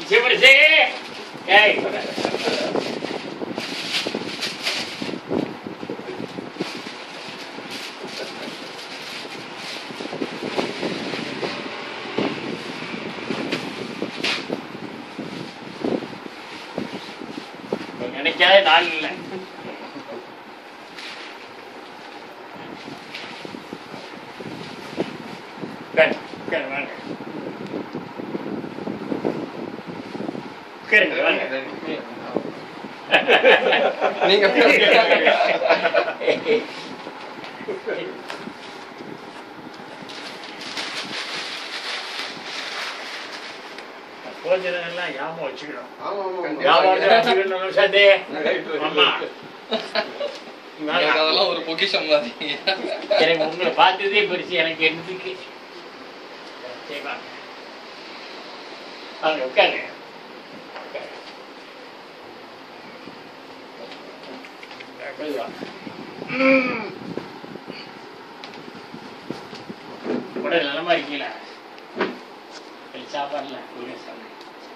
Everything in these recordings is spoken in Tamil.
சிவரிசே ஏய் நினைக்காத நாள் இல்லை உட்காரு, உட்காரு, வாங்க. உட்காருங்க, வாங்க. நீங்க போஜனெல்லாம் ஞாபகம் வச்சுக்கணும் ஆமா ஆமா ஞாபகம் வச்சுக்கணும் சந்தே ஆமா எனக்கு அதெல்லாம் ஒரு பொக்கிஷம் மாதிரி எனக்கு உங்களை பார்த்ததே பெருசு எனக்கு என்னதுக்கு சரி, வாங்க. வாங்க உட்காருங்க உட்காருங்க. போய் வாங்க. ம். உடல் நலமா இருக்கீங்களா சரி, சாப்பாடுல கொடுங்க சாப்பிடுங்க.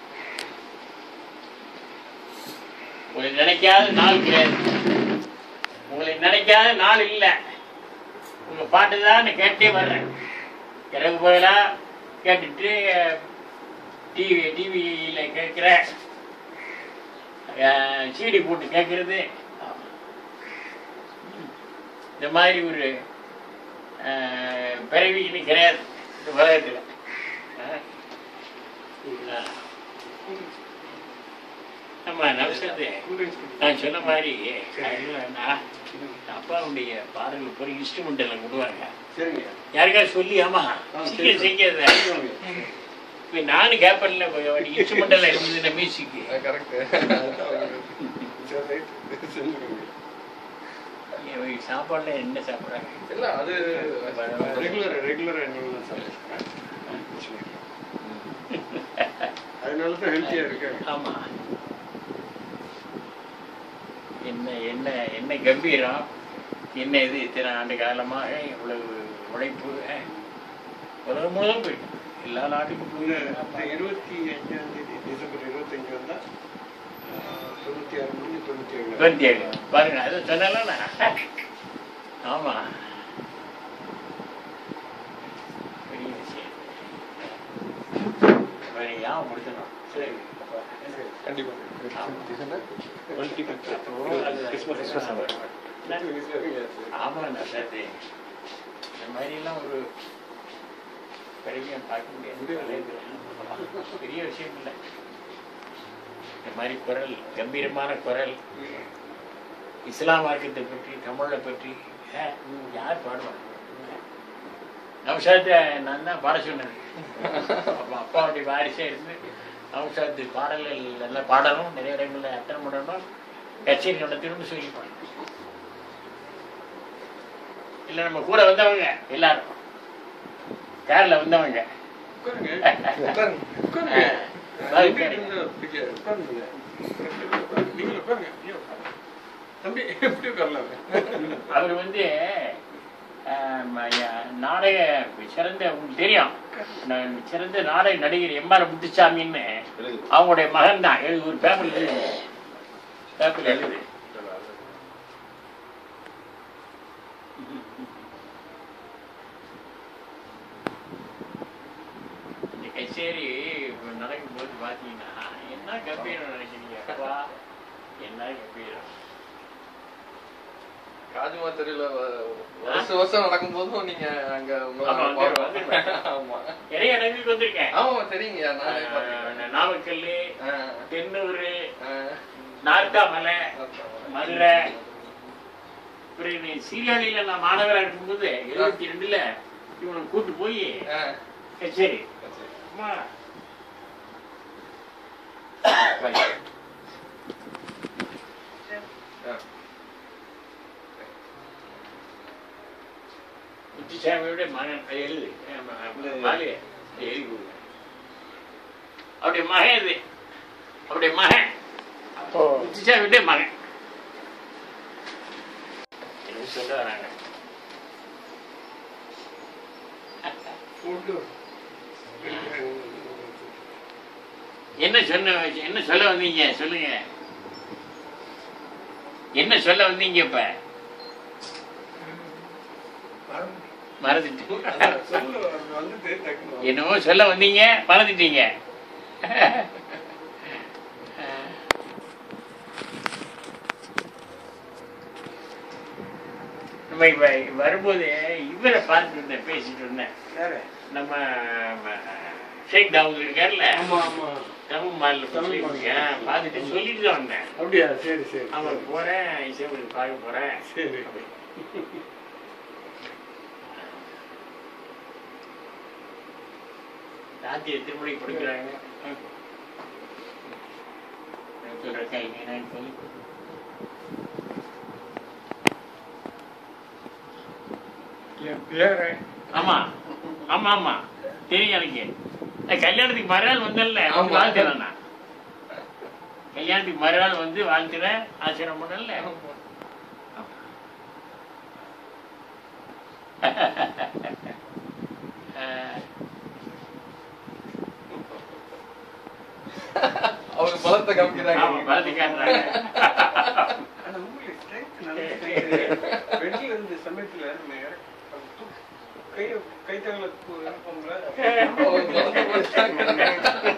உங்களை நினைக்காத நாள் கிடையாது உங்களை நினைக்காத நாள் இல்லை உங்க பாட்டு தான் நான் கேட்டே வர்றேன் இரவு போயலா கேட்டுட்டு டிவி டிவியில் கேட்குற சீடி போட்டு கேட்கறது இந்த மாதிரி ஒரு அஹ், பிறவி இன்னும் கிடையாது இந்த உலகத்தில் நம்ம நவசத்து நான் சொன்ன மாதிரி என்னன்னா, அப்பாவுடைய பாடல் போய் இன்ஸ்ட்ருமெண்ட் எல்லாம் கொடுவாங்க சரிங்க யாருக்காவது சொல்லி ஆமா ஆ, சரி. சீக்கிரம் செய்யாத இப்ப நானும் கேப்பன்ல இன்ஸ்ட்ருமெண்ட் எல்லாம் இருந்தது மியூசிக் கரெக்ட் சரி ரைட் செஞ்சுக்கோங்க சாப்பாடுல என்ன சாப்பிடுறாங்க இல்ல அது ரெகுலர் ரெகுலர் என்னெல்லாம் சாப்பிடுறேன் அதனால தான் ஹெல்த்தியா இருக்கேன் ஆமா என்ன என்ன என்ன கம்பீரம் என்ன இது இத்தனை ஆண்டு காலமாக இவ்வளவு உழைப்பு அஹ், உலகம் முழுவதும் போயிட்டு எல்லா நாட்டுக்கும் போய் இந்த இருபத்தி அஞ்சாம் தேதி டிசம்பர் இருபத்தஞ்சு வந்தா ஆஹ், தொண்ணூத்தி ஆறு முடிஞ்சு தொண்ணூத்தி ஏழு இருபத்தி ஏழு பாருங்க அதை சொன்னால ஆமா பெரிய விஷயம் வேற யாவும் முடிச்சிடணும் சரி கண்டிப்பா ஆமாண்ணா சரி இந்த மாதிரிலாம் ஒரு பெருமையை பார்க்க முடியாது பெரிய விஷயம் இல்லை இந்த மாதிரி குரல் கம்பீரமான குரல் இஸ்லாம் மார்க்கத்தை பற்றி தமிழை பற்றி ஆ, யார் பாடுவாங்க நவசாத்தை நான் தான் பாட சொன்னது அப்ப அப்பாவுடைய வாரிசே இருந்து நவசாத்து பாடல்கள் எல்லாம் பாடணும் நிறைய இடங்களில் அத்தனை பண்ணணும் கச்சேரி நடத்தணும்னு சொல்லிப்பாங்க இல்லை நம்ம கூட வந்தவங்க எல்லாரும் காரில் வந்தவங்க உட்காருங்க உட்காருங்க. உட்காருங்க ஆ, தம்பி இருந்தா பிடிக்காது. உட்காருங்க நீங்களும் உட்காருங்க ஐயோ, உட்காருங்க. தம்பி எப்படி உட்காரலாம் அவர் வந்து ஆம், ஐயா, நாடக சிறந்த உங்களுக்கு தெரியும் நான் சிறந்த நாடக நடிகர் எம்ஆர் முத்துசாமின்னு அவங்களுடைய மகன் தான் எழுது ஒரு பேப்பர் எழுது பேப்பர் எழுது இந்த கச்சேரி நடக்கும்போது பார்த்தீங்கன்னா என்ன கம்பீரம் நினைக்கிறீங்க அப்பா என்ன கம்பீரம் காஜுமா தெருல வருஷம் வருஷம் நடக்கும் போதும் நீங்க அங்க உங்களை ஆமா, நான் பார்ப்பேன். வந்துருவேன். ஆமா நிறைய இடங்களுக்கு வந்திருக்கேன் ஆமா தெரியுங்க நானே பார்த்திருக்கேன். ஆஹ் நாமக்கல் ஆ, தென்னூர் ஆ. நார்த்தாமலை மதுரை பிறகு சீர்காழியில நான் மாணவராக இருக்கும்போது எழுபத்தி ரெண்டுல இவனை கூட்டு போய் ஆ, கச்சேரி சரி. அம்மா ஆ. முத்துசாமியோட மகன் அது எழுது ஆமா, ஆமா, பாலு, அது எழுதி கொடுங்க அவருடைய மகன் இது அவருடைய மகன் முத்துசாமியோட மகன் என்ன சொல்ல வராங்க என்ன சொன்ன என்ன சொல்ல வந்தீங்க சொல்லுங்க என்ன சொல்ல வந்தீங்க இப்ப மறந்துட்டு அதான் சொல்லு, அது வந்துட்டு டக்குனு வந்து. என்னவோ சொல்ல வந்தீங்க மறந்துட்டீங்க நம்ம இப்ப வரும்போது இவரை பார்த்துட்டு இருந்தேன் பேசிட்டு இருந்தேன் யாரு? நம்ம ம, ஷேக் தாவூத் இருக்கார்ல ஆமா ஆமா தமிழ் மாநில தமிழ் முஸ்லீம். மாநில. ஆ, பார்த்துட்டு சொல்லிட்டு தான் வந்தேன் அப்படியா சரி சரி அவன் போறேன் இசைமொழி பார்க்க போறேன் சரி ராத்திரி எத்தனை மணிக்கு படிக்கிறாங்க நான் சொல்றேன் கேளுங்க, நான் சொல்லி என் பேரு ஆமா ஆமா ஆமா தெரியும் எனக்கு நான் கல்யாணத்துக்கு மறுநாள் வந்தேன்ல ஆமா. வாழ்த்துறேன் நான் கல்யாணத்துக்கு மறுநாள் வந்து வாழ்த்துறேன் ஆசிரியம் பண்ணல அவங்க பலத்தை ஆமா காமிக்கிறாங்க பலத்தை காட்டுறாங்க ஆனா உங்களுக்கு strength நல்ல strength. வெளியில இருந்து சமயத்துல நம்ம இற- தூ- கைய கைத்தகல இறப்போம்ல அவங்க பலத்தை போட்டாங்க.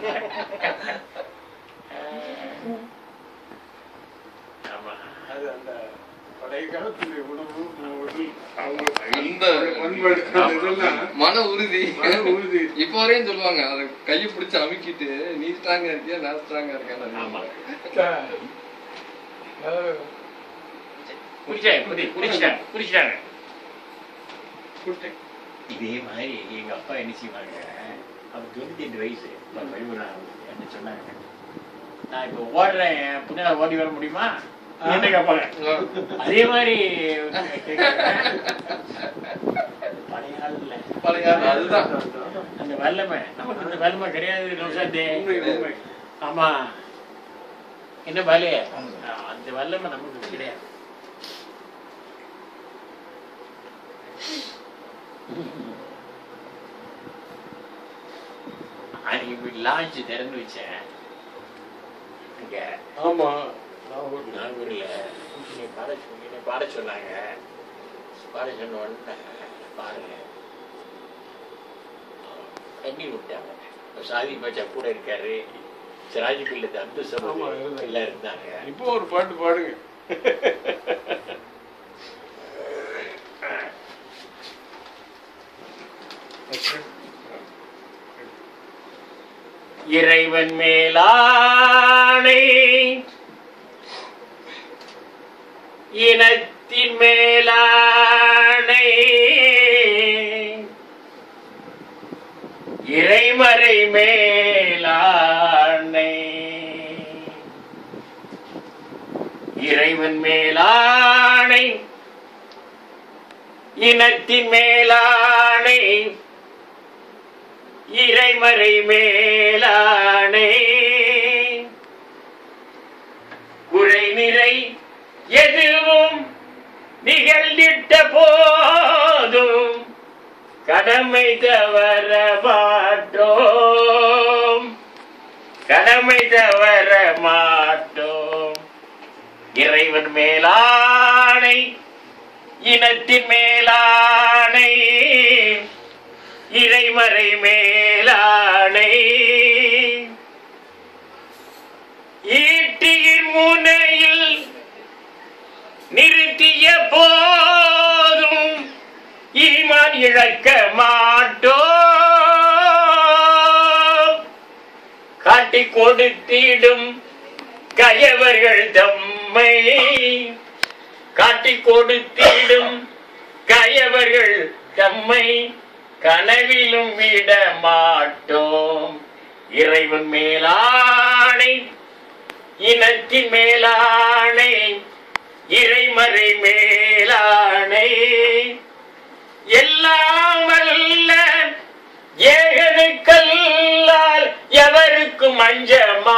ஆமா அது அந்த பழைய காலத்துடைய உணவு உடல் அந்த பண்பாடு அந்த இதெல்லாம் மன உறுதி மன உறுதி இப்ப வரையும் சொல்லுவாங்க அதை கையை பிடிச்சு அமுக்கிட்டு நீ ஸ்ட்ராங்கா இருக்கியா நான் ஸ்ட்ராங்கா இருக்கேன் ஆமா. அதாவது குடிச்சாங்க குடி குடிச்சிட்டாங்க குடிச்சிட்டாங்க குட்டை இதே மாதிரி எங்க அப்பா என்ன செய்வாங்க அவர் தொண்ணூத்தி எட்டு வயசு இப்ப பயமுறா என்ன சொன்னாங்க நான் இப்ப ஓடுறேன் பின்னால ஓடி வர முடியுமா என்ன கேட்பாங்க அதே மாதிரி கேட்கறாங்க. பழைய ஆள்ல பழைய ஆள், அதுதான் அந்த வல்லமை நமக்கு இந்த வல்லமை கிடையாது நௌசாத்தே. உண்மை உண்மை ஆமா என்ன பாலு அந்த வல்லமை நமக்கு கிடையாது அன்னைக்கு லான்ச் திறந்து வச்சேன் இங்க ஆமா நான் ஒரு நாகூர்ல என்னை பாட சொன்னி என்னை பாட சொன்னாங்க பாட சொன்ன உடனே பாருங்க தண்ணி விட்டாங்க சாதி பாச்சா கூட இருக்காரு சிராஜி பிள்ளை அப்துல் ஆமா, சமூக இருந்தாங்க. எல்லாம் இருந்தாங்க இப்போ ஒரு பாட்டு பாடுங்க இறைவன் மேலானை இனத்தின் மேலானை இறைமறை மேலானை இறைவன் மேலானை இனத்தின் மேலானை இறைமறை மேலானே குறை நிறை எதுவும் நிகழ்ந்திட்ட போதும் கடமை தவற மாட்டோம் கடமை தவற மாட்டோம் இறைவன் மேலானை இனத்தின் மேலானை இறைமறை மேலானை ஈட்டியின் முனையில் நிறுத்திய போதும் ஈமான் இழக்க மாட்டோம் காட்டிக் கொடுத்திடும் கயவர்கள் தம்மை காட்டிக் கொடுத்திடும் கயவர்கள் தம்மை கனவிலும் விட மாட்டோம் இறைவன் மேலானை இனத்தின் மேலானை இறைமறை மேலானை எல்லாம் வல்ல ஏகனுக்கல்லால் எவருக்கும் அஞ்ச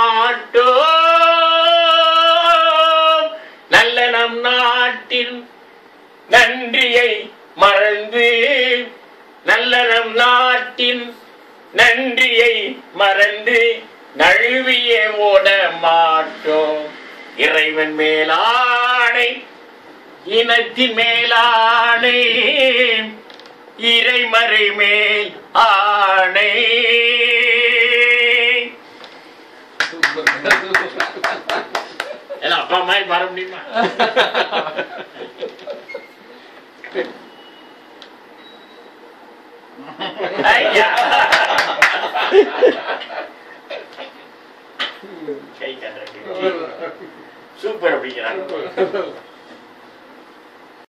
மாட்டோம் நல்ல நம் நாட்டின் நன்றியை மறந்து நல்ல நம் நாட்டின் நன்றியை மறந்து நழுவிய ஓட மாட்டோம் இறைவன் மேலானை இனத்தின் மேலானை இறைமறை மேல் ஆணை எல்லாம் அப்பா மாதிரி பாட முடியுமா ஐயா கை தட்டுறேன். சூப்பர் அப்படிங்கிறாங்க